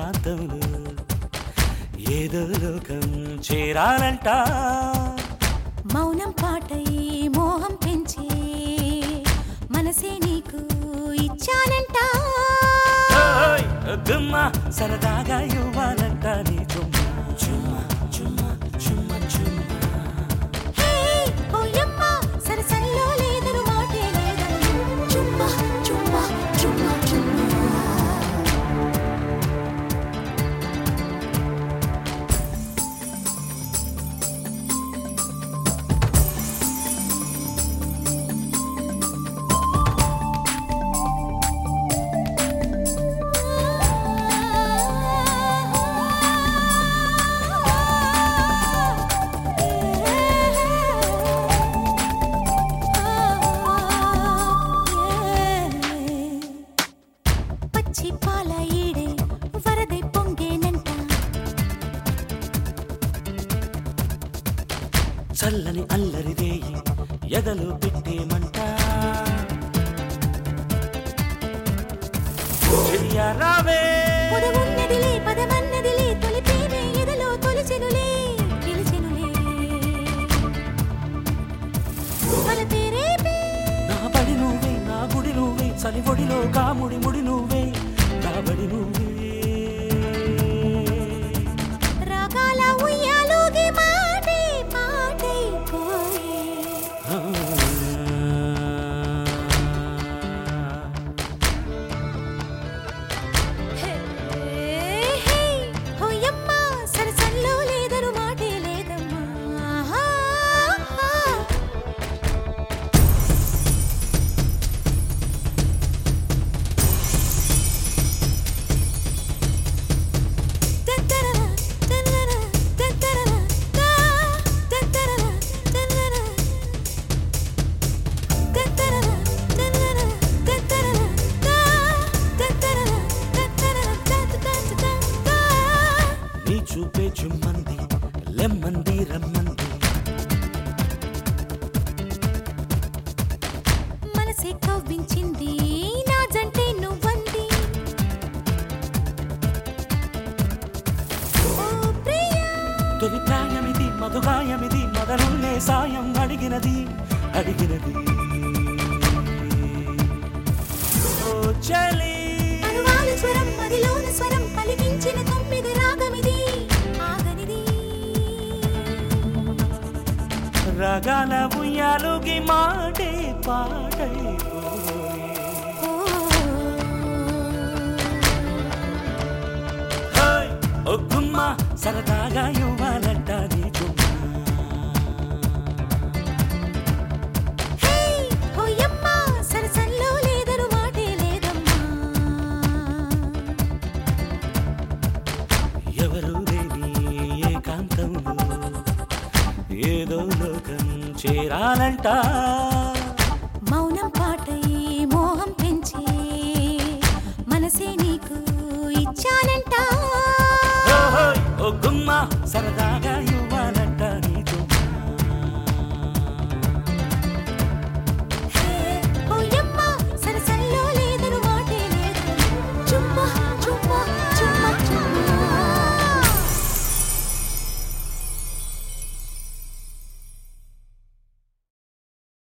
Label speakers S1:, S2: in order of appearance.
S1: ఏకాంతంలో ఏదో లోకం చేరాలంట
S2: మౌనం పాటై మోహం పెంచే మనసే నీకు ఇచ్చానంట
S1: ఓయ్, గుమ్మ సరదాగా ఇవ్వాలంట నీ చుమ్మ చుమ్మ చుమ్మ చుమ్మ చుమ్మ
S2: హే ఓయమ్మ సరసల్లో లేదను మాటే లేదను చుమ్మా చుమ్మా చుమ్మా చుమ్మా పచ్చి పాల ఈడే వరదై పొంగేనంట
S1: చల్లని అల్లరి రేయి ఎదలు పెట్టేమంట చెలియా రావే
S2: పొదవున్నదిలే పదమన్నదిలే తొలి ప్రేమే ఎదలో తొలిచెనులే పిలిచెనులే వలపే రేపే
S1: నా బడి నువ్వే నా గుడి నువ్వే చలి ఒడిలో కాముడి ముడి నువ్వే నా బడి నువ్వే
S2: రాగాల ఉయ్యాలోగి మాటే పాటై పోయే
S1: ఆ.
S2: హే హే హోయమ్మ సరసల్లో లేదను మాటే లేదమ్మా ఆహా, ఆహా. దద్దరర, దద్దరర, దద్దరర, దా, దద్దరర, దద్దరర. దద్దరర, దద్దరర, దద్దరర, దా, దద్దరర, దద్దరర, దద్ద, దద్ద, దద్ద, దా.
S1: నీ చూపే చుమ్మంది లెమ్మంది రమ్మంది
S2: మనసే కవ్వించింది నా జంటే నువ్వంది ఓ ప్రియా
S1: తొలి ప్రాయమిది మధుగాయమిది మొదలున్నే సాయం అడిగినది అడిగినది ఓ చలి
S2: అనువాలు స్వరం మదిలోన స్వరం పలికించిన తొమ్మిది రాగమిది ఆగనిది
S1: రగాల ఉయ్యాలుగి మాటే పాటై
S2: ఓ
S1: హోయ్, ఓ గుమ్మ సరదాగా ఇవ్వాలంట నీ చుమ్మ
S2: హే హోయమ్మ సరసల్లో లేదను మాటే లేదమ్మా
S1: ఎవరు లేని ఏకాంతంలో ఏదో లోకం చేరాలంట